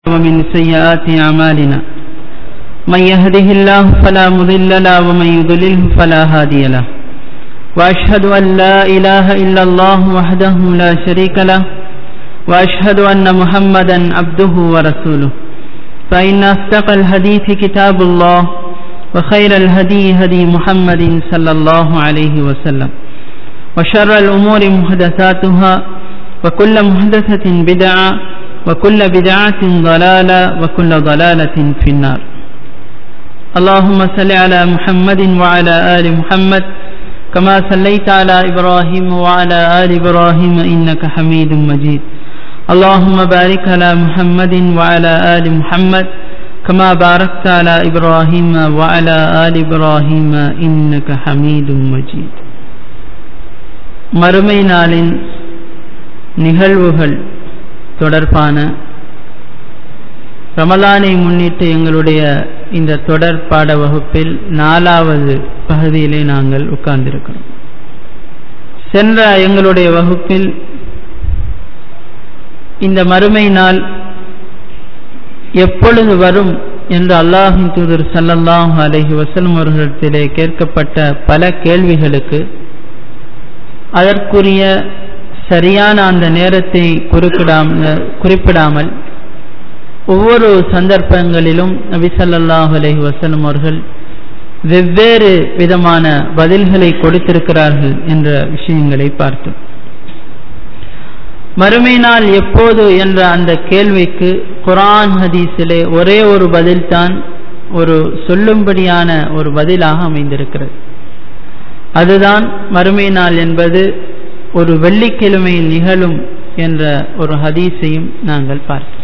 ومن سيئات أعمالنا من يهده الله فلا مضل له ومن يضلله فلا هادي له وأشهد أن لا إله إلا الله وحده لا شريك له وأشهد أن محمدا عبده ورسوله فإن أصدق الحديث كتاب الله وخير الهدي هدي محمد صلى الله عليه وسلم وشر الأمور محدثاتها وكل محدثة بدعة وكل بدعة ضلالة وكل ضلالة في النار اللهم صل على محمد وعلى آل محمد كما صليت على إبراهيم وعلى آل إبراهيم إنك حميد مجيد اللهم بارك على محمد وعلى آل محمد كما باركت على إبراهيم وعلى آل إبراهيم إنك حميد مجيد மறுமை நாளின் நிகழ்வுகள் தொடர்பான ரமலானை முன்னிட்டு எங்களுடைய இந்த தொடர் பாட வகுப்பில் நாலாவது பகுதியிலே நாங்கள் உட்கார்ந்திருக்கிறோம் சென்ற எங்களுடைய வகுப்பில் இந்த மறுமை நாள் எப்பொழுது வரும் என்று அல்லாஹின் தூதர் சல்லல்லாஹு அலஹி வசலம் அவர்களிடத்திலே கேட்கப்பட்ட பல கேள்விகளுக்கு அதற்குரிய சரியான அந்த நேரத்தை குறுக்கிடாமல் குறிப்பிடாமல் ஒவ்வொரு சந்தர்ப்பங்களிலும் நபி சல்லாஹூ அலஹி வசலம் அவர்கள் வெவ்வேறு விதமான பதில்களை கொடுத்திருக்கிறார்கள் என்ற விஷயங்களை பார்த்தோம் மறுமை நாள் எப்போது என்ற அந்த கேள்விக்கு குரான் ஹதீஸிலே ஒரே ஒரு பதில்தான் ஒரு சொல்லும்படியான ஒரு பதிலாக அமைந்திருக்கிறது அதுதான் மறுமை நாள் என்பது ஒரு வெள்ளிக்கிழமையில் நிகழும் என்ற ஒரு ஹதீஸையும் நாங்கள் பார்த்தோம்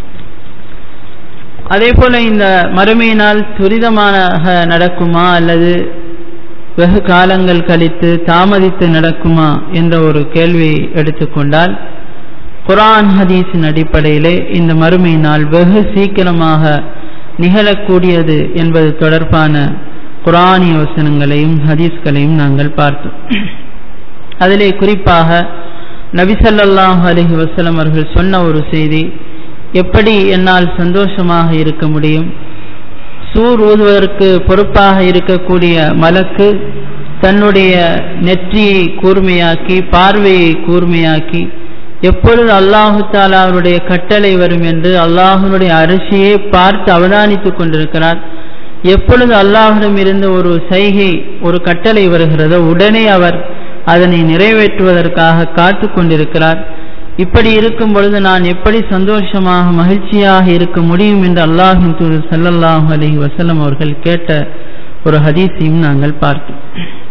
அதே போல இந்த மறுமை நாள் துரிதமாக நடக்குமா அல்லது வெகு காலங்கள் கழித்து தாமதித்து நடக்குமா என்ற ஒரு கேள்வியை எடுத்துக்கொண்டால் குரான் ஹதீஸின் அடிப்படையிலே இந்த மறுமை நாள் வெகு சீக்கிரமாக நிகழக்கூடியது என்பது தொடர்பான குரானிய வசனங்களையும் ஹதீஸ்களையும் நாங்கள் பார்த்தோம் அதிலே குறிப்பாக நபிசல்லாஹு அலஹி வசலம் அவர்கள் சொன்ன ஒரு செய்தி எப்படி என்னால் சந்தோஷமாக இருக்க முடியும் சூர் ஊதுவதற்கு பொறுப்பாக இருக்கக்கூடிய மலக்கு தன்னுடைய நெற்றியை கூர்மையாக்கி பார்வையை கூர்மையாக்கி எப்பொழுது அல்லாஹு தாலா அவருடைய கட்டளை வரும் என்று அல்லாஹனுடைய அரிசியை பார்த்து அவதானித்துக் கொண்டிருக்கிறார் எப்பொழுது அல்லாஹிடம் இருந்து ஒரு சைகை ஒரு கட்டளை வருகிறதோ உடனே அவர் அதனை நிறைவேற்றுவதற்காக காத்து கொண்டிருக்கிறார் இப்படி இருக்கும் பொழுது நான் எப்படி சந்தோஷமாக மகிழ்ச்சியாக இருக்க முடியும் என்று அல்லாஹின் தூது சல்லல்லாஹு அலஹி வசல்லம் அவர்கள் கேட்ட ஒரு ஹதீஸையும் நாங்கள் பார்த்தோம்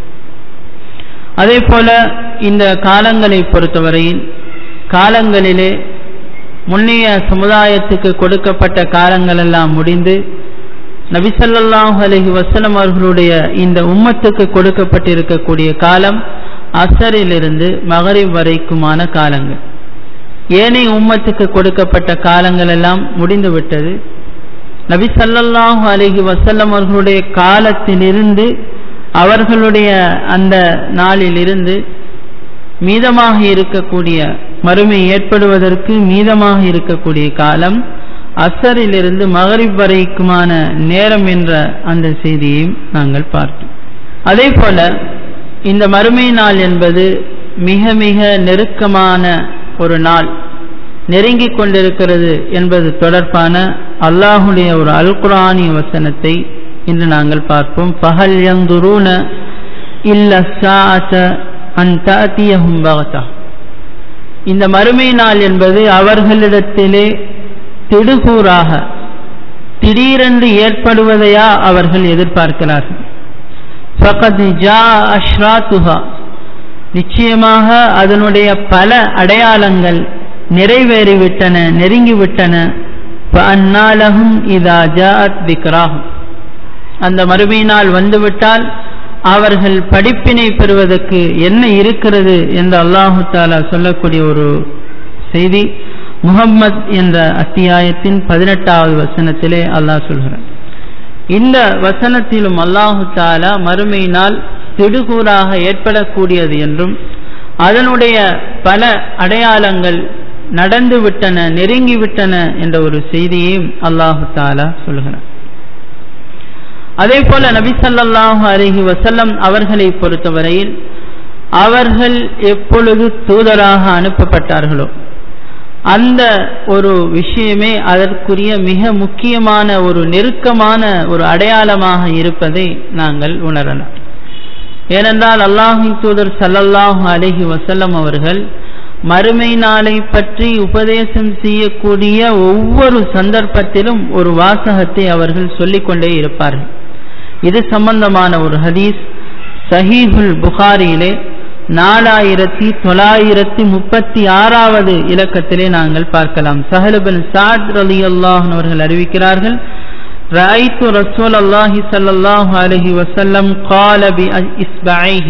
அதே போல இந்த காலங்களை பொறுத்தவரையில் காலங்களிலே முன்னைய சமுதாயத்துக்கு கொடுக்கப்பட்ட காலங்கள் எல்லாம் முடிந்து நபிசல்லாஹு அலஹி வசலம் அவர்களுடைய இந்த உம்மத்துக்கு கொடுக்கப்பட்டிருக்கக்கூடிய காலம் அசரிலிருந்து மகரிப் வரைக்குமான காலங்கள் ஏனைய உம்மத்துக்கு கொடுக்கப்பட்ட காலங்கள் எல்லாம் முடிந்து விட்டது நபி சல்லல்லாஹு அலஹி வசல்லம் அவர்களுடைய காலத்திலிருந்து அவர்களுடைய அந்த நாளிலிருந்து மீதமாக இருக்கக்கூடிய மறுமை ஏற்படுவதற்கு மீதமாக இருக்கக்கூடிய காலம் அசரிலிருந்து மகரிப் வரைக்குமான நேரம் என்ற அந்த செய்தியையும் நாங்கள் பார்த்தோம் அதே போல இந்த மறுமை நாள் என்பது மிக மிக நெருக்கமான ஒரு நாள் நெருங்கிக் கொண்டிருக்கிறது என்பது தொடர்பான அல்லாஹுடைய ஒரு அல்குரானிய வசனத்தை இன்று நாங்கள் பார்ப்போம் பகல் யந்துருன இல்ல சாத்த அன்தியஹும் பகதா இந்த மறுமை நாள் என்பது அவர்களிடத்திலே திடுகூறாக திடீரென்று ஏற்படுவதையா அவர்கள் எதிர்பார்க்கிறார்கள் ஃபகத் ஜா அஷ்ராத்துஹா நிச்சயமாக அதனுடைய பல அடையாளங்கள் நிறைவேறிவிட்டன நெருங்கிவிட்டன அந்நாளகும் இதா ஜாத் திக்ராகும் அந்த மறுமை நாள் வந்துவிட்டால் அவர்கள் படிப்பினை பெறுவதற்கு என்ன இருக்கிறது என்று அல்லாஹு தாலா சொல்லக்கூடிய ஒரு செய்தி முகம்மது என்ற அத்தியாயத்தின் பதினெட்டாவது வசனத்திலே அல்லாஹ் சொல்கிறார் இந்த வசனத்திலும் அல்லாஹு தாலா மறுமை நாள் திடுகூறாக ஏற்படக்கூடியது என்றும் அதனுடைய பல அடையாளங்கள் நடந்து விட்டன நெருங்கி விட்டன என்ற ஒரு செய்தியையும் அல்லாஹு தாலா சொல்கிறார் அதே போல நபி ஸல்லல்லாஹு அலைஹி வஸல்லம் அவர்களை பொறுத்தவரையில் அவர்கள் எப்பொழுது தூதராக அனுப்பப்பட்டார்களோ அந்த ஒரு விஷயமே அதற்குரிய மிக முக்கியமான ஒரு நெருக்கமான ஒரு அடையாளமாக இருப்பதை நாங்கள் உணரலாம் ஏனென்றால் அல்லாஹின் தூதர் ஸல்லல்லாஹு அலைஹி வஸல்லம் அவர்கள் மறுமை நாளை பற்றி உபதேசம் செய்யக்கூடிய ஒவ்வொரு சந்தர்ப்பத்திலும் ஒரு வாசகத்தை அவர்கள் சொல்லிக்கொண்டே இருப்பார்கள் இது சம்பந்தமான ஒரு ஹதீஸ் சஹீஹுல் புகாரியிலே நாலாயிரத்தி தொள்ளாயிரத்தி முப்பத்தி ஆறாவது இலக்கத்திலே நாங்கள் பார்க்கலாம் சஹலுபின் சாத் அலி அல்லாஹன் அவர்கள் அறிவிக்கிறார்கள் رأيت رسول الله صلى الله عليه وسلم قال بإصبعيه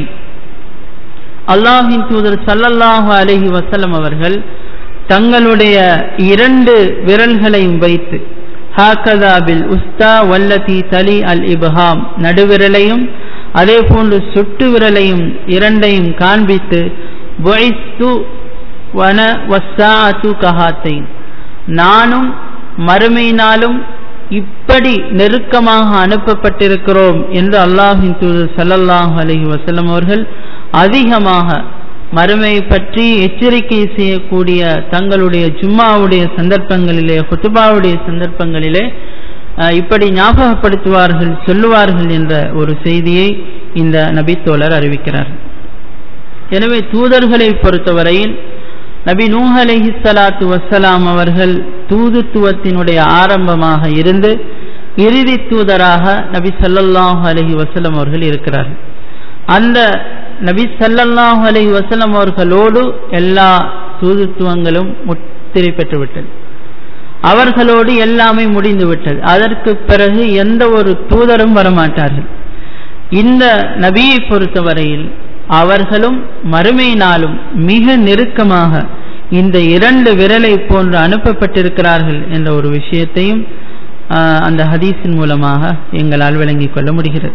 அல்லாஹின் தூதர் சல்லல்லாஹு அலஹி வசல்லம் அவர்கள் தங்களுடைய இரண்டு விரல்களையும் வைத்து ஹாக்கதா பில் உஸ்தா வல்லதி தலி அல் இப்ஹாம் நடுவிரலையும் அதே போன்று சுட்டு விரலையும் இரண்டையும் காண்பித்து பொய்ஸ்து வன வசாத்து கஹாத்தை நானும் மறுமையினாலும் இப்படி நெருக்கமாக அனுப்பப்பட்டிருக்கிறோம் என்று அல்லாஹின் தூதர் சல்லல்லாஹு அலஹி வசல்லம் அவர்கள் அதிகமாக மறுமையை பற்றி எச்சரிக்கை செய்யக்கூடிய தங்களுடைய ஜும்மாவுடைய சந்தர்ப்பங்களிலே ஹுத்துபாவுடைய சந்தர்ப்பங்களிலே இப்படி ஞாபகப்படுத்துவார்கள் சொல்லுவார்கள் என்ற ஒரு செய்தியை இந்த நபித்தோழர் அறிவிக்கிறார் எனவே தூதர்களை பொறுத்தவரையில் நபி நூஹ் அலஹி சலாத்து வசலாம் அவர்கள் தூதுத்துவத்தினுடைய ஆரம்பமாக இருந்து இறுதி தூதராக நபி சல்லல்லாஹு அலஹி வசலம் அவர்கள் இருக்கிறார்கள் அந்த நபி சல்லல்லாஹு அலஹி வசலம் அவர்களோடு எல்லா தூதுத்துவங்களும் முத்திரை பெற்றுவிட்டது அவர்களோடு எல்லாமே முடிந்து விட்டது அதற்கு பிறகு எந்த ஒரு தூதரும் வரமாட்டார்கள் இந்த நபியை பொறுத்தவரையில் அவர்களும் மறுமையினாலும் மிக நெருக்கமாக இந்த இரண்டு விரலை போன்று அனுப்பப்பட்டிருக்கிறார்கள் என்ற ஒரு விஷயத்தையும் அந்த ஹதீஸின் மூலமாக எங்களால் விளங்கிக் கொள்ள முடிகிறது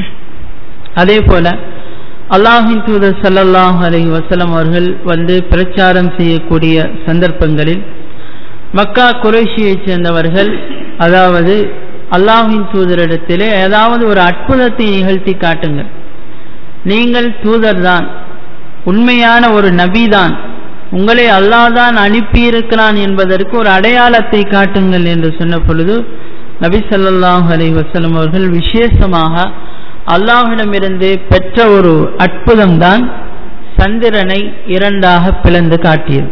அதே போல அல்லாஹின் தூதர் சல்லல்லாஹ் அலி வசலம் அவர்கள் வந்து பிரச்சாரம் செய்யக்கூடிய சந்தர்ப்பங்களில் மக்கா குறைஷியைச் சேர்ந்தவர்கள் அதாவது அல்லாஹின் தூதரிடத்திலே ஏதாவது ஒரு அற்புதத்தை நிகழ்த்தி காட்டுங்கள் நீங்கள் தூதர்தான் உண்மையான ஒரு நபிதான் உங்களை அல்லாஹ் தான் அனுப்பியிருக்கிறான் என்பதற்கு ஒரு அடையாளத்தை காட்டுங்கள் என்று சொன்ன பொழுது நபி சல்லாஹ் அலி வசலம் அவர்கள் விசேஷமாக அல்லாஹிடமிருந்து பெற்ற ஒரு அற்புதம்தான் சந்திரனை இரண்டாக பிளந்து காட்டியது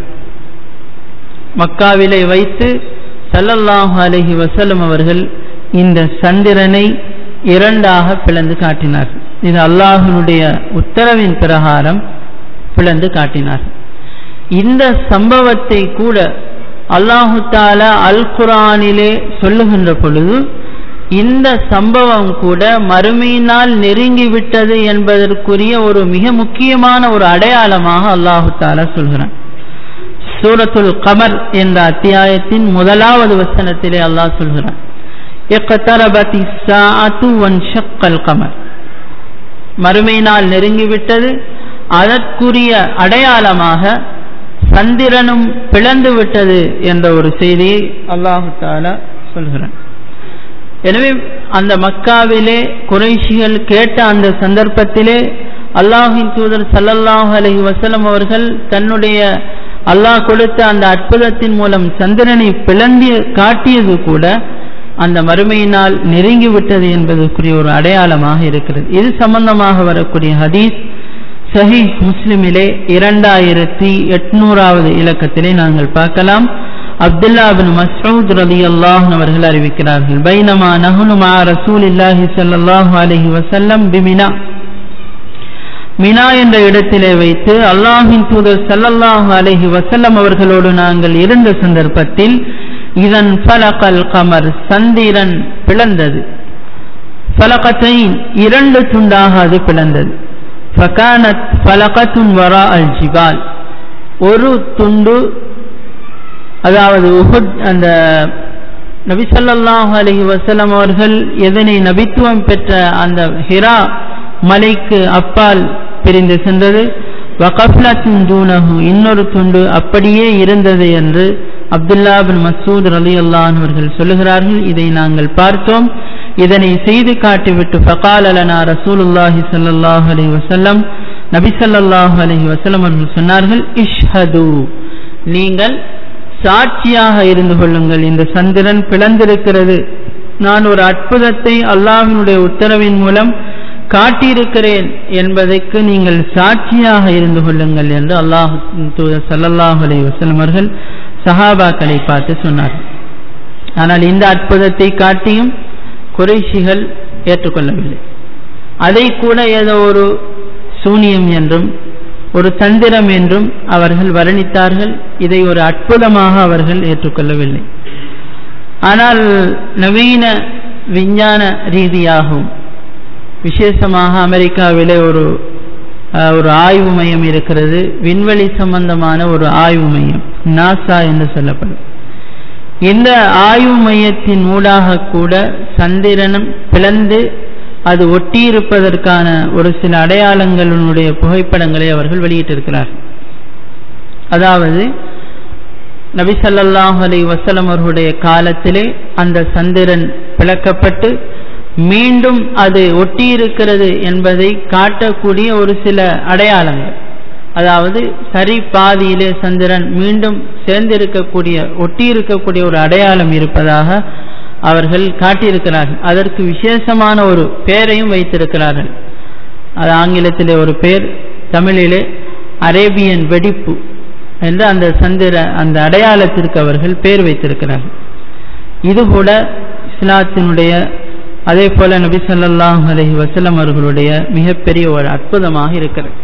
மக்காவிலே வைத்து சல்லல்லாஹு அலஹி வசலம் அவர்கள் இந்த சந்திரனை இரண்டாக பிளந்து காட்டினார் இது அல்லாஹனுடைய உத்தரவின் பிரகாரம் பிளந்து காட்டினார் இந்த சம்பவத்தை கூட அல்லாஹு தாலா அல் குரானிலே சொல்லுகின்ற பொழுது இந்த சம்பவம் கூட மறுமையினால் நெருங்கிவிட்டது என்பதற்குரிய ஒரு மிக முக்கியமான ஒரு அடையாளமாக அல்லாஹு தாலா சொல்கிறான் சூரத்துல் கமர் என்ற அத்தியாயத்தின் முதலாவது வசனத்திலே அல்லாஹ் சொல்கிறான் கமர் மறுமை நாள் நெருங்கிவிட்டது அதற்குரிய அடையாளமாக சந்திரனும் பிளந்து விட்டது என்ற ஒரு செய்தியை அல்லாஹு தாலா சொல்கிறான் எனவே அந்த மக்காவிலே குறைஷிகள் கேட்ட அந்த சந்தர்ப்பத்திலே அல்லாஹின் தூதர் சல்லல்லாஹு அலஹி வசலம் அவர்கள் தன்னுடைய அல்லாஹ் கொடுத்த அந்த அற்புதத்தின் மூலம் சந்திரனை பிளந்தி காட்டியது கூட அந்த மறுமையினால் நெருங்கிவிட்டது என்பதற்குரிய ஒரு அடையாளமாக இருக்கிறது இது சம்பந்தமாக வரக்கூடிய ஹதீஸ் சஹி முஸ்லிமிலே இரண்டாயிரத்தி எட்நூறாவது இலக்கத்திலே நாங்கள் பார்க்கலாம் அப்துல்லா பின் மசூத் ரலி அல்லாஹ் அவர்கள் அறிவிக்கிறார்கள் பைனமா நஹுனு மா ரசூல் இல்லாஹி சல்லாஹூ அலஹி வசல்லம் பிமினா மினா என்ற இடத்திலே வைத்து அல்லாஹின் தூதர் சல்லல்லாஹு அலஹி வசல்லம் அவர்களோடு நாங்கள் இருந்த சந்தர்ப்பத்தில் இதன் பலகல் கமர் சந்திரன் பிளந்தது பலகத்தை இரண்டு துண்டாக அது பிளந்தது ஃபகானத் பலகத்துன் வரா அல் ஜிபால் ஒரு துண்டு அதாவது உஹுத் அந்த நபிசல்லாஹு அலஹி வசலம் அவர்கள் எதனை நபித்துவம் பெற்ற அந்த ஹிரா மலைக்கு அப்பால் பிரிந்து சென்றது வகஃப்லத்தின் தூணகு இன்னொரு துண்டு அப்படியே இருந்தது என்று அப்துல்லா பின் மசூத் ரலி அல்லான் அவர்கள் சொல்லுகிறார்கள் இதை நாங்கள் பார்த்தோம் இதனை செய்து காட்டிவிட்டு ஃபகால் அலனா ரசூலுல்லாஹி ஸல்லல்லாஹு அலைஹி வஸல்லம் நபி ஸல்லல்லாஹு அலைஹி வஸல்லம் அவர்கள் சொன்னார்கள் இஷ்ஹது நீங்கள் சாட்சியாக இருந்து கொள்ளுங்கள் இந்த சந்திரன் பிளந்திருக்கிறது நான் ஒரு அற்புதத்தை அல்லாஹினுடைய உத்தரவின் மூலம் காட்டியிருக்கிறேன் என்பதற்கு நீங்கள் சாட்சியாக இருந்து கொள்ளுங்கள் என்று அல்லாஹ் தூதர் சல்லல்லாஹு அலைஹி வஸல்லம் அவர்கள் சஹாபாக்களை பார்த்து சொன்னார் ஆனால் இந்த அற்புதத்தை காட்டியும் குறைஷிகள் ஏற்றுக்கொள்ளவில்லை அதை கூட ஏதோ ஒரு சூனியம் என்றும் ஒரு தந்திரம் என்றும் அவர்கள் வர்ணித்தார்கள் இதை ஒரு அற்புதமாக அவர்கள் ஏற்றுக்கொள்ளவில்லை ஆனால் நவீன விஞ்ஞான ரீதியாகவும் விசேஷமாக அமெரிக்காவிலே ஒரு ஒரு ஆய்வு மையம் இருக்கிறது விண்வெளி சம்பந்தமான ஒரு ஆய்வு மையம் நாசா என்று சொல்லப்படும் இந்த ஆய்வு மையத்தின் ஊடாக கூட சந்திரனும் பிளந்து அது ஒட்டியிருப்பதற்கான ஒரு சில அடையாளங்களினுடைய புகைப்படங்களை அவர்கள் வெளியிட்டிருக்கிறார்கள் அதாவது நபி சல்லாஹ் அலி வசலம் அவர்களுடைய காலத்திலே அந்த சந்திரன் பிளக்கப்பட்டு மீண்டும் அது ஒட்டியிருக்கிறது என்பதை காட்டக்கூடிய ஒரு சில அடையாளங்கள் அதாவது சரி பாதியிலே சந்திரன் மீண்டும் சேர்ந்திருக்கக்கூடிய ஒட்டியிருக்கக்கூடிய ஒரு அடையாளம் இருப்பதாக அவர்கள் காட்டியிருக்கிறார்கள் அதற்கு விசேஷமான ஒரு பெயரையும் வைத்திருக்கிறார்கள் அது ஆங்கிலத்திலே ஒரு பெயர் தமிழிலே அரேபியன் வெடிப்பு என்று அந்த சந்திர அந்த அடையாளத்திற்கு அவர்கள் பெயர் வைத்திருக்கிறார்கள் இது கூட இஸ்லாத்தினுடைய அதே போல நபி சொல்லாஹ் அலஹி வசலம் அவர்களுடைய மிகப்பெரிய ஒரு அற்புதமாக இருக்கிறது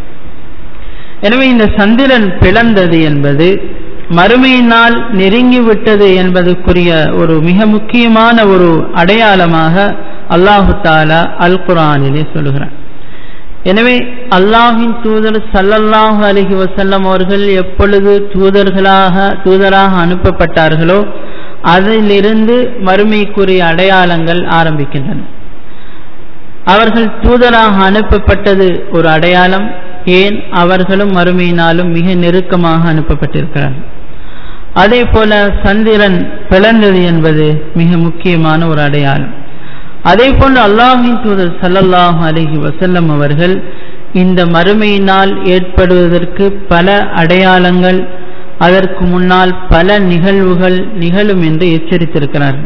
எனவே இந்த சந்திரன் பிளந்தது என்பது மறுமையினால் நெருங்கிவிட்டது என்பதற்குரிய ஒரு மிக முக்கியமான ஒரு அடையாளமாக அல்லாஹு தாலா அல் குரானிலே சொல்கிறார் எனவே அல்லாஹின் தூதர் சல்லல்லாஹு அலஹி வசல்லம் அவர்கள் எப்பொழுது தூதர்களாக தூதராக அனுப்பப்பட்டார்களோ அதிலிருந்து மறுமைக்குரிய அடையாளங்கள் ஆரம்பிக்கின்றன அவர்கள் தூதராக அனுப்பப்பட்டது ஒரு அடையாளம் ஏன் அவர்களும் மறுமையினாலும் மிக நெருக்கமாக அனுப்பப்பட்டிருக்கிறார்கள் அதே போல சந்திரன் பிளந்தது என்பது மிக முக்கியமான ஒரு அடையாளம் அதே போன்று அல்லாஹின் தூதர் சல்லல்லாஹு அலஹி வசல்லம் அவர்கள் இந்த மறுமையினால் ஏற்படுவதற்கு பல அடையாளங்கள் அதற்கு முன்னால் பல நிகழ்வுகள் நிகழும் என்று எச்சரித்திருக்கிறார்கள்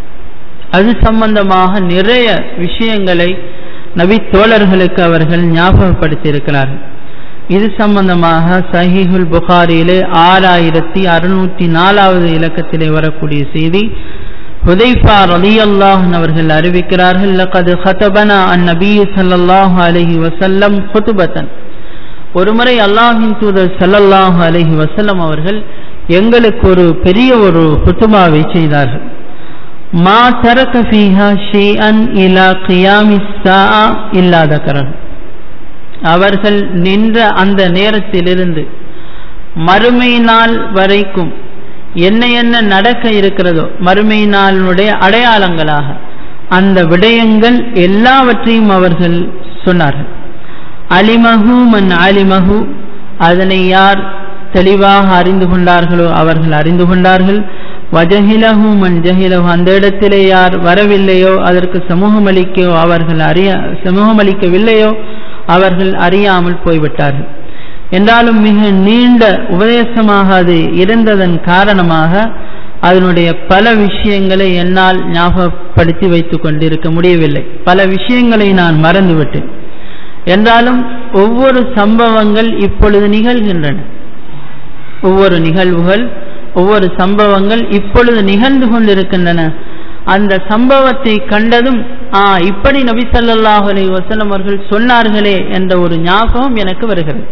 அது சம்பந்தமாக நிறைய விஷயங்களை நபி தோழர்களுக்கு அவர்கள் ஞாபகப்படுத்தி இருக்கிறார்கள் இது சம்பந்தமாக சஹிஹுல் புகாரியிலே ஆறாயிரத்தி அறுநூற்றி நாலாவது இலக்கத்திலே வரக்கூடிய செய்தி ஹுதைஃபா ரலியல்லாஹன் அவர்கள் அறிவிக்கிறார்கள் லகது ஹதபனா அன் நபி ஸல்லல்லாஹு அலைஹி வஸல்லம் ஹுதுபத்தன் ஒருமுறை அல்லாஹின் தூதர் ஸல்லல்லாஹு அலைஹி வஸல்லம் அவர்கள் எங்களுக்கு ஒரு பெரிய ஒரு ஹுதுபாவை செய்தார்கள் மா தரக ஃபீஹா ஷைஅன் இலா கியாமிஸ் ஸாஆ இல்லா தக்கரஹு அவர்கள் நின்ற அந்த நேரத்திலிருந்து மறுமை நாள் வரைக்கும் என்ன என்ன நடக்க இருக்கிறதோ மறுமை நாளினுடைய அடையாளங்களாக அந்த விடயங்கள் எல்லாவற்றையும் அவர்கள் சொன்னார்கள் அலிமஹு மன் அலிமஹு அதனை யார் தெளிவாக அறிந்து கொண்டார்களோ அவர்கள் அறிந்து கொண்டார்கள் வஜஹிலஹு மன் ஜஹிலஹு அந்த இடத்திலே யார் வரவில்லையோ அதற்கு சமூகமளிக்கோ அவர்கள் அறிய சமூகமளிக்கவில்லையோ அவர்கள் அறியாமல் போய்விட்டார்கள் என்றாலும் மிக நீண்ட உபதேசமாக அது இருந்ததன் காரணமாக அதனுடைய பல விஷயங்களை என்னால் ஞாபகப்படுத்தி வைத்துக் கொண்டிருக்க முடியவில்லை பல விஷயங்களை நான் மறந்துவிட்டேன் என்றாலும் ஒவ்வொரு சம்பவங்கள் இப்பொழுது நிகழ்கின்றன ஒவ்வொரு நிகழ்வுகள் ஒவ்வொரு சம்பவங்கள் இப்பொழுது நிகழ்ந்து கொண்டிருக்கின்றன அந்த சம்பவத்தை கண்டதும் ஆ இப்படி நபி ஸல்லல்லாஹு அலைஹி வஸல்லம் அவர்கள் சொன்னார்களே என்ற ஒரு ஞாபகம் எனக்கு வருகிறது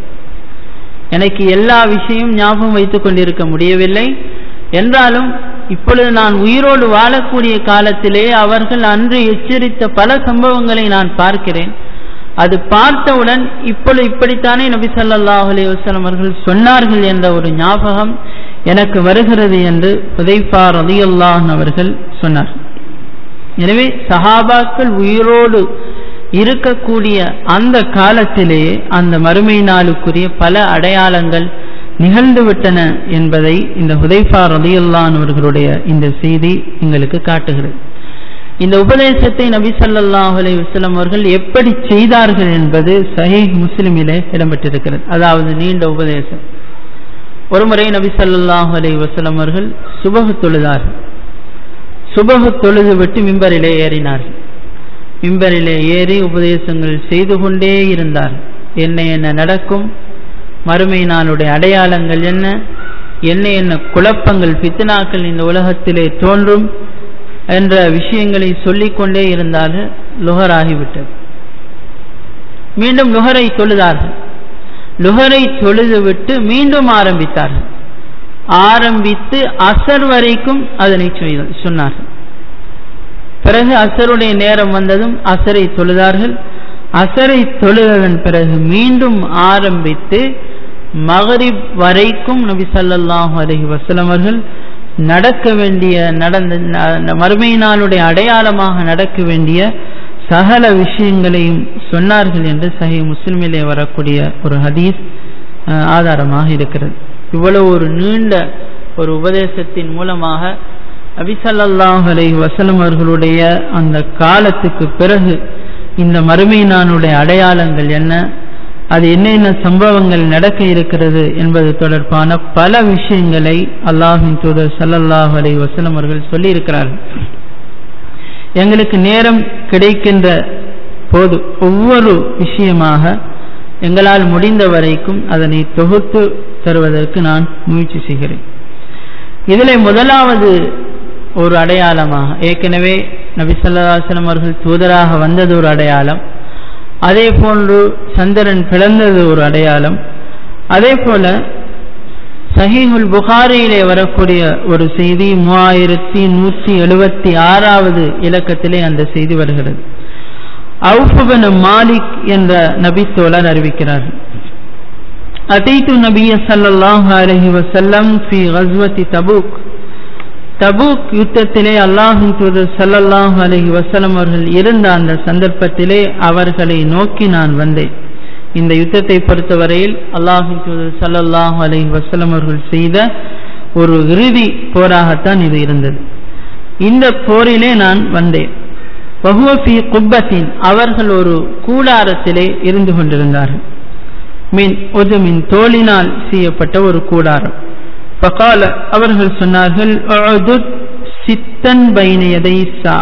எனக்கு எல்லா விஷயம் ஞாபகம் வைத்துக் கொண்டிருக்க முடியவில்லை என்றாலும் இப்பொழுது நான் உயிரோடு வாழக்கூடிய காலத்திலே அவர்கள் அன்று எச்சரித்த பல சம்பவங்களை நான் பார்க்கிறேன் அது பார்த்தவுடன் இப்பொழுது இப்படித்தானே நபி ஸல்லல்லாஹு அலைஹி வஸல்லம் அவர்கள் சொன்னார்கள் என்ற ஒரு ஞாபகம் எனக்கு வருகிறது என்று ஹுதைஃபா ரலியல்லாஹு அவர்கள் சொன்னார் எனவே சஹாபாக்கள் உயிரோடு இருக்கக்கூடிய அந்த காலத்திலேயே அந்த மறுமை நாளுக்குரிய பல அடையாளங்கள் நிகழ்ந்து விட்டன என்பதை இந்த ஹுதைஃபா ரதியுல்லான் அவர்களுடைய இந்த செய்தி எங்களுக்கு காட்டுகிறது இந்த உபதேசத்தை நபி ஸல்லல்லாஹு அலைஹி வஸல்லம் அவர்கள் எப்படி செய்தார்கள் என்பது சஹீஹ் முஸ்லிமிலே இடம்பெற்றிருக்கிறது அதாவது நீண்ட உபதேசம் ஒருமுறை நபி ஸல்லல்லாஹு அலைஹி வஸல்லம் அவர்கள் சுபஹ் தொழுதார்கள் சுபஹ் தொழுது விட்டு மிம்பரிலே ஏறினார்கள் மிம்பரிலே ஏறி உபதேசங்கள் செய்து கொண்டே இருந்தார் என்ன என்ன நடக்கும் மறுமை நாளுடைய அடையாளங்கள் என்ன என்ன என்ன குழப்பங்கள் பித்தனாக்கள் இந்த உலகத்திலே தோன்றும் என்ற விஷயங்களை சொல்லிக்கொண்டே இருந்தார்கள் லுகர் ஆகிவிட்டது மீண்டும் லுகரை தொழுதார்கள் லுகரை தொழுது விட்டு மீண்டும் ஆரம்பித்தார்கள் ஆரம்பித்து அசர் வரைக்கும் அதனை சொன்னார்கள் பிறகு அசருடைய நேரம் வந்ததும் அசரை தொழுதார்கள் அசரை தொழுததன் பிறகு மீண்டும் ஆரம்பித்து மகரிப் வரைக்கும் நபி ஸல்லல்லாஹு அலைஹி வஸல்லம் அவர்கள் நடக்க வேண்டிய நடந்த மறுமை நாளுடைய அடையாளமாக நடக்க வேண்டிய சகல விஷயங்களையும் சொன்னார்கள் என்று சஹி முஸ்லிமிலே வரக்கூடிய ஒரு ஹதீஸ் ஆதாரமாக இருக்கிறது இவ்வளவு ஒரு நீண்ட ஒரு உபதேசத்தின் மூலமாக நபிசல்லாஹ் அலைஹி வசலம் அவர்களுடைய அந்த காலத்துக்கு பிறகு இந்த மறுமை நானுடைய அடையாளங்கள் என்ன அது என்னென்ன சம்பவங்கள் நடக்க இருக்கிறது என்பது தொடர்பான பல விஷயங்களை அல்லாஹின் தூதர் சல்லல்லாஹ் அலை வசலம் அவர்கள் சொல்லியிருக்கிறார்கள் எங்களுக்கு நேரம் கிடைக்கின்ற போது ஒவ்வொரு விஷயமாக எங்களால் முடிந்த வரைக்கும் அதனை தொகுத்து தருவதற்கு நான் முயற்சி செய்கிறேன் இதில் முதலாவது ஒரு அடையாளமாக ஏற்கனவே நபி சல்லாஹலம் அவர்கள் தூதராக வந்தது ஒரு அடையாளம் அதே போன்று சந்திரன் பிளந்தது ஒரு அடையாளம் அதே போல சஹீஹுல் புகாரியிலே வரக்கூடிய ஒரு செய்தி மூவாயிரத்தி நூற்றி எழுபத்தி ஆறாவது இலக்கத்திலே அந்த செய்தி வருகிறது அவுஃபுபன் மாலிக் என்ற நபி தோழர் அறிவிக்கிறார்கள் அதைத்து நபிய சல்லாஹ் அலஹி வசல்லம் ஃபி கஸ்வதி தபூக் தபூக் யுத்தத்திலே அல்லாஹின் தூதர் சல்லல்லாஹு அலஹி வசலம் அவர்கள் இருந்த அந்த சந்தர்ப்பத்திலே அவர்களை நோக்கி நான் வந்தேன் இந்த யுத்தத்தை பொறுத்தவரையில் அல்லாஹின் தூதர் சல்லல்லாஹு அலஹி வசலம் அவர்கள் செய்த ஒரு இறுதி போராகத்தான் இது இருந்தது இந்த போரிலே நான் வந்தேன் வகுவஃபி குப்பத்தின் அவர்கள் ஒரு கூடாரத்திலே இருந்து கொண்டிருந்தார்கள் மீன் ஒதுமின் தோளினால் செய்யப்பட்ட ஒரு கூடாரம் பகால அவர்கள் சொன்னார்கள் சித்தன் பைனையதை சா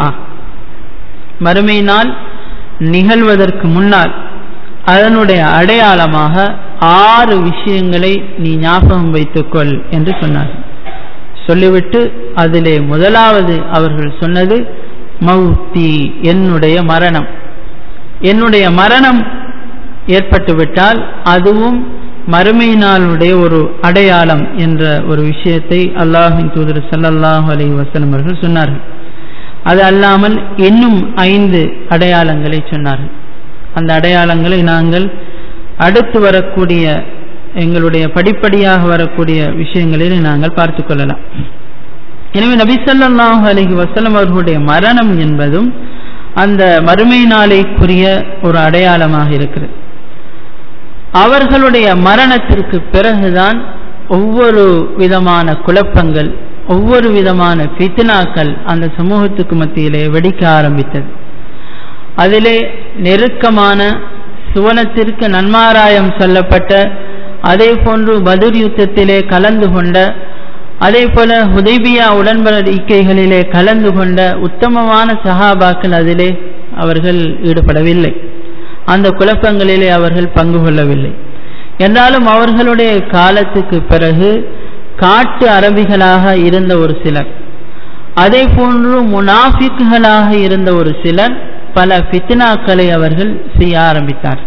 மறுமை நாள் நிகழ்வதற்கு முன்னால் அதனுடைய அடையாளமாக ஆறு விஷயங்களை நீ ஞாபகம் வைத்துக்கொள் என்று சொன்னார்கள் சொல்லிவிட்டு அதிலே முதலாவது அவர்கள் சொன்னது மௌத்தி என்னுடைய மரணம் என்னுடைய மரணம் ஏற்பட்டுவிட்டால் அதுவும் மறுமை நாளுடைய ஒரு அடையாளம் என்ற ஒரு விஷயத்தை அல்லாஹின் தூதர் சல்லல்லாஹு அலி வசலம் அவர்கள் சொன்னார்கள் அது அல்லாமல் இன்னும் ஐந்து அடையாளங்களை சொன்னார்கள் அந்த அடையாளங்களை நாங்கள் அடுத்து வரக்கூடிய எங்களுடைய படிப்படியாக வரக்கூடிய விஷயங்களில் நாங்கள் பார்த்து கொள்ளலாம் எனவே நபிசல்லாஹு அலஹி வசலம் அவர்களுடைய மரணம் என்பதும் அந்த மறுமை நாளைக்குரிய ஒரு அடையாளமாக இருக்கிறது அவர்களுடைய மரணத்திற்கு பிறகுதான் ஒவ்வொரு விதமான குழப்பங்கள் ஒவ்வொரு விதமான ஃபித்னாக்கள் அந்த சமூகத்துக்கு மத்தியிலே வெடிக்க ஆரம்பித்தது அதிலே நெருக்கமான சுவனத்திற்கு நன்மாராயம் சொல்லப்பட்ட அதே போன்று பதுர் யுத்தத்திலே கலந்து கொண்ட அதே போல ஹுதைபியா உடன்படிக்கைகளிலே கலந்து கொண்ட உத்தமமான சஹாபாக்கள் அதிலே அவர்கள் ஈடுபடவில்லை அந்த குழப்பங்களிலே அவர்கள் பங்கு கொள்ளவில்லை என்றாலும் அவர்களுடைய காலத்துக்கு பிறகு காட்டு அரபிகளாக இருந்த ஒரு சிலர் அதே போன்று முனாஃபிக்குகளாக இருந்த ஒரு சிலர் பல ஃபித்னாக்களை அவர்கள் செய்ய ஆரம்பித்தார்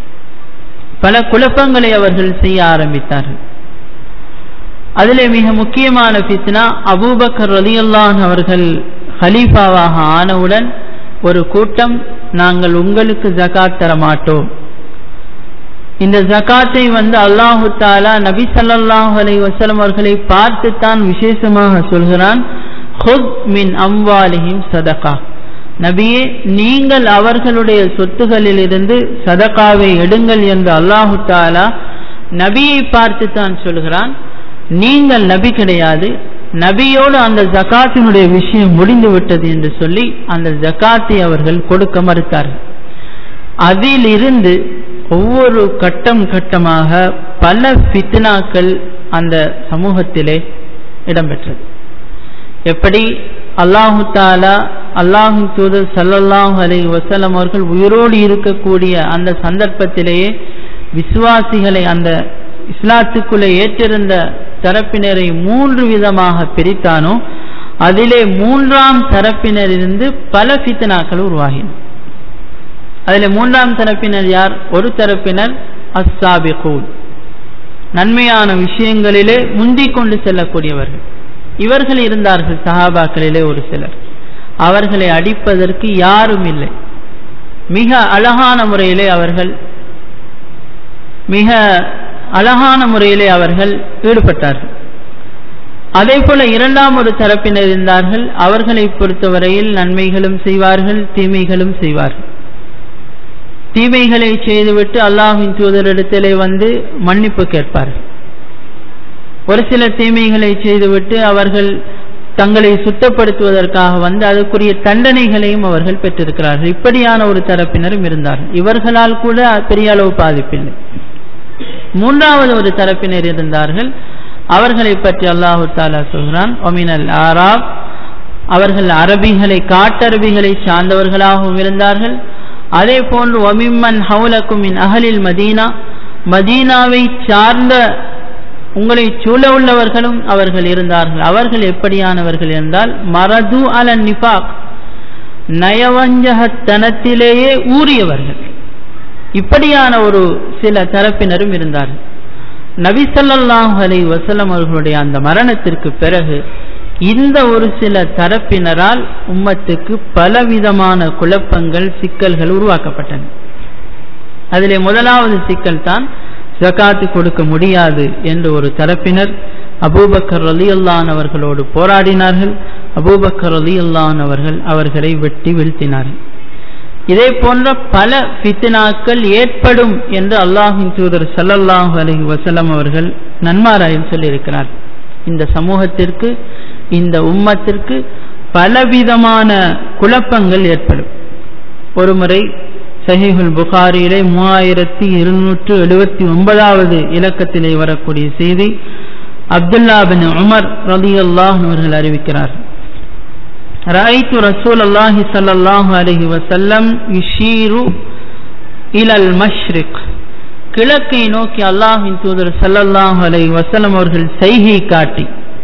பல குழப்பங்களை அவர்கள் செய்ய ஆரம்பித்தார்கள் அதிலே மிக முக்கியமான ஃபித்னா அபூபக்கர் ரலியல்லான் அவர்கள் ஹலீஃபாவாக ஆனவுடன் ஒரு கூட்டம் நாங்கள் உங்களுக்கு ஜகாத் தர மாட்டோம் இந்த ஜகாத்தை வந்து அல்லாஹு தாலா நபி சல்லாஹூ அலை வசலம் அவர்களை பார்த்துத்தான் விசேஷமாக சொல்கிறான் ஹுத் மின் அம்வாலிஹிம் சதகா நபியே நீங்கள் அவர்களுடைய சொத்துகளிலிருந்து சதகாவை எடுங்கள் என்று அல்லாஹு தாலா நபியை பார்த்து தான் சொல்கிறான் நீங்கள் நபி கிடையாது நபியோடு அந்த ஜகாத்தினுடைய விஷயம் முடிந்து விட்டது என்று சொல்லி அந்த ஜகாத்தை அவர்கள் கொடுக்க மறுத்தார்கள் அதிலிருந்து ஒவ்வொரு கட்டம் கட்டமாக பல ஃபித்னாக்கள் அந்த சமூகத்திலே இடம்பெற்றது எப்படி அல்லாஹு தாலா அல்லாஹு தூதர் சல்லல்லாஹு அலை வசலம் அவர்கள் உயிரோடு இருக்கக்கூடிய அந்த சந்தர்ப்பத்திலேயே விசுவாசிகளை அந்த இஸ்லாத்துக்குள்ளே ஏற்றிருந்த தரப்பினரை மூன்று விதமாக பிரித்தானோ அதிலே மூன்றாம் தரப்பினரிலிருந்து பல ஃபித்னாக்கள் உருவாகின அதில் மூன்றாம் தரப்பினர் யார் ஒரு தரப்பினர் அஸ்ஸாபிகூன் நன்மையான விஷயங்களிலே முந்திக் கொண்டு செல்லக்கூடியவர்கள் இவர்கள் இருந்தார்கள் சஹாபாக்களிலே ஒரு சிலர் அவர்களை அடிப்பதற்கு யாரும் இல்லை மிக அழகான முறையிலே அவர்கள் மிக அழகான முறையிலே அவர்கள் ஈடுபட்டார்கள் அதே போல இரண்டாம் ஒரு தரப்பினர் இருந்தார்கள் அவர்களை பொறுத்தவரையில் நன்மைகளும் செய்வார்கள் தீமைகளும் செய்வார்கள் தீமைகளை செய்துவிட்டு அல்லாஹின் தூதரிடத்திலே வந்து மன்னிப்பு கேட்பார்கள் ஒரு சில தீமைகளை செய்துவிட்டு அவர்கள் தங்களை சுத்தப்படுத்துவதற்காக வந்து அதற்குரிய தண்டனைகளையும் அவர்கள் பெற்றிருக்கிறார்கள் இப்படியான ஒரு தரப்பினரும் இருந்தார்கள் இவர்களால் கூட பெரிய அளவு பாதிப்பில்லை மூன்றாவது ஒரு தரப்பினர் இருந்தார்கள் அவர்களை பற்றி அல்லாஹு தாலா சொல்கிறான் ஒமினல் ஆராப் அவர்கள் அரபிகளை காட்டரபிகளை சார்ந்தவர்களாகவும் இருந்தார்கள் அதே போன்று ஒமிம்மன் ஹவுலக்கும் மின் அகலில் மதீனா மதீனாவை சார்ந்த உங்களை சூழ உள்ளவர்களும் அவர்கள் இருந்தார்கள் அவர்கள் எப்படியானவர்கள் என்றால் மரது அல நிபாக் நயவஞ்சகத்தனத்திலேயே ஊறியவர்கள் இப்படியான ஒரு சில தரப்பினரும் இருந்தார்கள் நபி ஸல்லல்லாஹு அலைஹி வஸல்லம் அவர்களுடைய அந்த மரணத்திற்கு பிறகு இந்த ஒரு சில தரப்பினரால் உம்மத்துக்கு பலவிதமான குழப்பங்கள் சிக்கல்கள் உருவாக்கப்பட்டன அதிலே முதலாவது சிக்கல் தான் ஜகாத்து கொடுக்க முடியாது என்று ஒரு தரப்பினர் அபூபக்கர் அலி அல்லான் அவர்களோடு போராடினார்கள் அபூபக்கர் அலி அல்லான் அவர்கள் அவர்களை வெட்டி வீழ்த்தினார்கள் இதே போன்ற பல ஃபித்னாக்கள் ஏற்படும் என்று அல்லாஹின் தூதர் சல்லல்லாஹு அலஹி வசலம் அவர்கள் நன்மாராயில் சொல்லியிருக்கிறார் இந்த சமூகத்திற்கு இந்த உம்மத்திற்கு பலவிதமான குழப்பங்கள் ஏற்படும் ஒருமுறை சஹீஹுல் புகாரியிலே மூவாயிரத்தி இருநூற்று எழுபத்தி ஒன்பதாவது இலக்கத்திலே வரக்கூடிய செய்தி அப்துல்லா பின் உமர் ரதி அல்லாஹ் அவர்கள் அறிவிக்கிறார் رأيت رسول الله صلى الله عليه وسلم يشير إلى المشرق கிழக்கை நோக்கி அல்லாஹின் தூதர் சல்லல்லாஹு அலைஹி வஸல்லம் அவர்கள் செய்கை காட்டி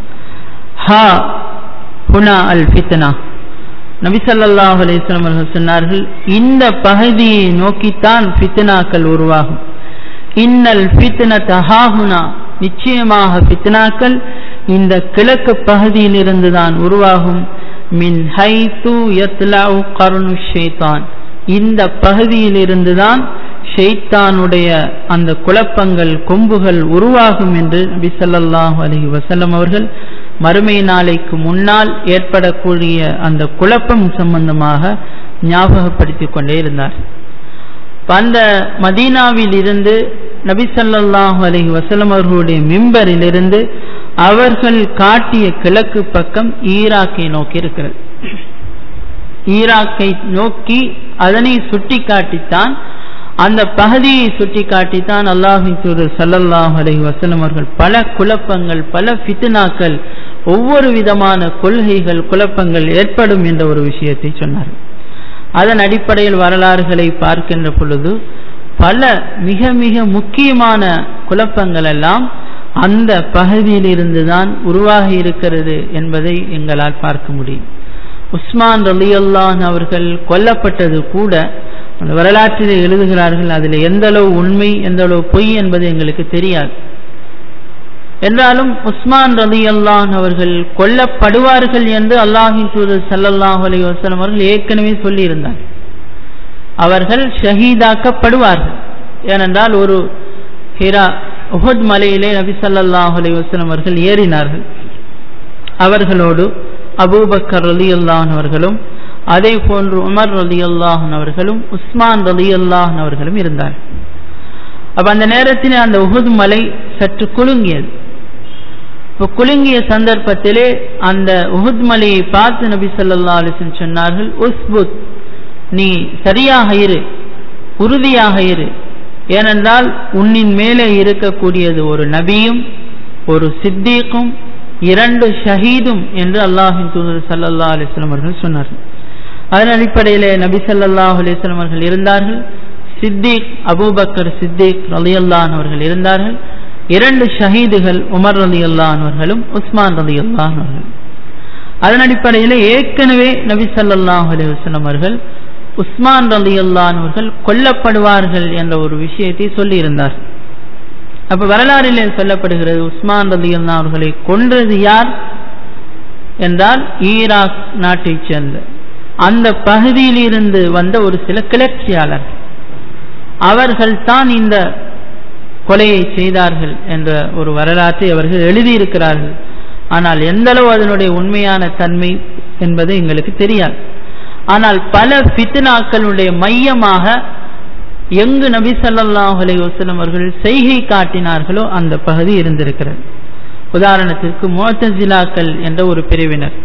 ஹா ஹுனா அல் ஃபித்னா நபி ஸல்லல்லாஹு அலைஹி வஸல்லம் அவர்கள் சொன்னார்கள் இந்த பகுதியை நோக்கித்தான் ஃபித்னாக்கள் உருவாகும் இன்னல் ஃபித்னத ஹாஹுனா நிச்சயமாக ஃபித்னாக்கள் இந்த கிழக்கு பகுதியில் இருந்து தான் உருவாகும் மின் ஹைத்து யத்லஉ கர்னு ஷைத்தான் இந்த பகுதியில் இருந்துதான் ஷெய்தானுடைய அந்த குழப்பங்கள் கொம்புகள் உருவாகும் என்று நபி ஸல்லல்லாஹு அலைஹி வஸல்லம் அவர்கள் மறுமை நாளைக்கு முன்னால் ஏற்படக்கூடிய அந்த குழப்பம் சம்பந்தமாக ஞாபகப்படுத்திக் கொண்டே இருந்தார் அந்த மதீனாவில் இருந்து நபி ஸல்லல்லாஹு அலைஹி வஸல்லம் அவர்களுடைய மிம்பரிலிருந்து அவர்கள் காட்டிய கிழக்கு பக்கம் ஈராக்கை நோக்கி இருக்கிறது ஈராக்கை நோக்கி அதனை சுட்டி காட்டித்தான் அந்த பகுதியை சுட்டி காட்டித்தான் அல்லாஹின் தூதர் சல்லல்லாஹு அலைஹி வஸல்லம் அவர்கள் பல குழப்பங்கள் பல ஃபித்னாக்கள் ஒவ்வொரு விதமான கொள்கைகள் குழப்பங்கள் ஏற்படும் என்ற ஒரு விஷயத்தை சொன்னார்கள் அதன் அடிப்படையில் வரலாறுகளை பார்க்கின்ற பொழுது பல மிக மிக முக்கியமான குழப்பங்கள் எல்லாம் அந்த பகுதியில் இருந்துதான் உருவாகி இருக்கிறது என்பதை எங்களால் பார்க்க முடியும் உஸ்மான் ரலியல்லான் அவர்கள் கொல்லப்பட்டது கூட அந்த வரலாற்றிலே எழுதுகிறார்கள் அதில் எந்த அளவு உண்மை எந்த அளவு பொய் என்பது எங்களுக்கு தெரியாது என்றாலும் உஸ்மான் ரலி அல்லான் அவர்கள் கொல்லப்படுவார்கள் என்று அல்லாஹின் தூதர் சல்லல்லாஹு அலைஹி வஸல்லம் அவர்கள் ஏற்கனவே சொல்லியிருந்தார் அவர்கள் ஷஹீதாக்கப்படுவார்கள் ஏனென்றால் ஒரு ஹிரா உஹத் மலையிலே நபி ஸல்லல்லாஹு அலைஹி வஸல்லம் அவர்கள் ஏறினார்கள் அவர்களோடு அபூபக்கர் ரலி அல்லான் அவர்களும் அதே போன்று உமர் ரலி அல்லாஹன் அவர்களும் உஸ்மான் ரலி அல்லாஹன் அவர்களும் இருந்தார் அப்ப அந்த நேரத்தில் அந்த உகுது மலை சற்று குலுங்கியது இப்போ குலுங்கிய சந்தர்ப்பத்திலே அந்த உஹுத் மலையை பார்த்து நபி சொல்லா அலிசன் சொன்னார்கள் உஸ்புத் நீ சரியாக இரு உறுதியாக இரு ஏனென்றால் உன்னின் மேலே இருக்கக்கூடியது ஒரு நபியும் ஒரு சித்தீக்கும் இரண்டு ஷஹீதும் என்று அல்லாஹின் தூதர் சல்லல்லா அலிஸ்லாம் அவர்கள் சொன்னார்கள் அதன் அடிப்படையிலே நபி சல்லாஹ் அலிஸ்லாம் அவர்கள் இருந்தார்கள் சித்திக் அபூபக்கர் சித்திக் ரலியல்லான் அவர்கள் இருந்தார்கள் இரண்டு ஷஹீதுகள் உமர் ரலி அல்லானவர்களும் உஸ்மான் ரலி அல்லானவர்கள் அதன் அடிப்படையில் ஏற்கனவே நபி சல்லாஹ் அலிவசலம் அவர்கள் உஸ்மான் ரலி அல்லானவர்கள் கொல்லப்படுவார்கள் என்ற ஒரு விஷயத்தை சொல்லியிருந்தார் அப்ப வரலாறிலே சொல்லப்படுகிறது உஸ்மான் ரலி அல்லா அவர்களை கொன்றது யார் என்றால் ஈராக் நாட்டைச் சேர்ந்த அந்த பகுதியிலிருந்து வந்த ஒரு சில கிளர்ச்சியாளர்கள் அவர்கள் தான் இந்த கொலையை செய்தார்கள் என்ற ஒரு வரலாற்றை அவர்கள் எழுதியிருக்கிறார்கள் ஆனால் எந்த அளவு அதனுடைய உண்மையான தன்மை என்பது எங்களுக்கு தெரியாது ஆனால் பல ஃபித்னாக்களுடைய மையமாக எங்கு நபி சல்லாஹ் அலி வசலம் அவர்கள் செய்கை காட்டினார்களோ அந்த பகுதி இருந்திருக்கிறது உதாரணத்திற்கு மோத்தசிலாக்கள் என்ற ஒரு பிரிவினர்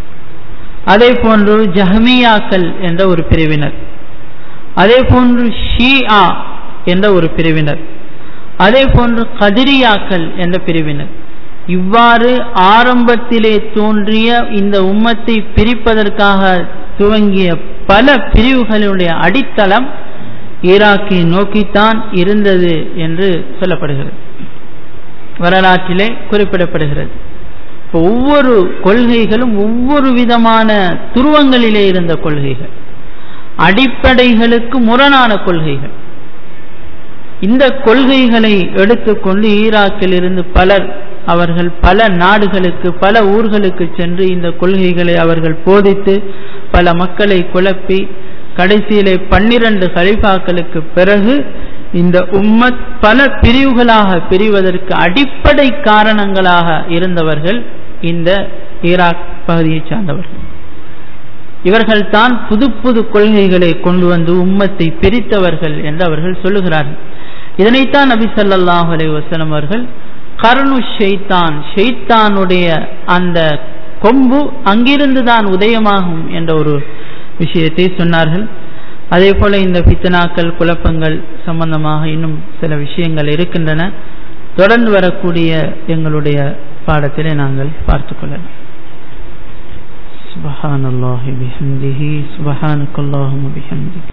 அதே போன்று ஜஹமியாக்கள் என்ற ஒரு பிரிவினர் அதே போன்று ஷீஆ என்ற ஒரு பிரிவினர் அதே போன்று கதிரியாக்கள் என்ற பிரிவினர் இவ்வாறு ஆரம்பத்திலே தோன்றிய இந்த உம்மத்தை பிரிப்பதற்காக துவங்கிய பல பிரிவுகளுடைய அடித்தளம் ஈராக்கை நோக்கித்தான் இருந்தது என்று சொல்லப்படுகிறது வரலாற்றிலே குறிப்பிடப்படுகிறது இப்போ ஒவ்வொரு கொள்கைகளும் ஒவ்வொரு விதமான துருவங்களிலே இருந்த கொள்கைகள் அடிப்படைகளுக்கு முரணான கொள்கைகள் இந்த கொள்கைகளை எடுத்துக்கொண்டு ஈராக்கில் இருந்து பலர் அவர்கள் பல நாடுகளுக்கு பல ஊர்களுக்கு சென்று இந்த கொள்கைகளை அவர்கள் போதித்து பல மக்களை குழப்பி கடைசியிலே பன்னிரண்டு கலிஃபாக்களுக்கு பிறகு இந்த உம்மத் பல பிரிவுகளாக பிரிவதற்கு அடிப்படை காரணங்களாக இருந்தவர்கள் இந்த ஈராக் பகுதியைச் சார்ந்தவர்கள் இவர்கள் தான் புது புது கொள்கைகளை கொண்டு வந்து உம்மத்தை பிரித்தவர்கள் என்று அவர்கள் சொல்லுகிறார்கள் இதனைத்தான் நபி சல்லாஹ் அலை வசலம் அவர்கள் கர்ணு ஷெய்தான் ஷெய்தானுடைய அந்த கொம்பு அங்கிருந்து தான் உதயமாகும் என்ற ஒரு விஷயத்தை சொன்னார்கள் அதே போல இந்த பித்தனாக்கள் குழப்பங்கள் சம்பந்தமாக இன்னும் சில விஷயங்கள் இருக்கின்றன தொடர்ந்து வரக்கூடிய எங்களுடைய பாடத்திலே நாங்கள் பார்த்து கொள்ளலாம் سبحان الله بحمده سبحانك اللهم بحمدك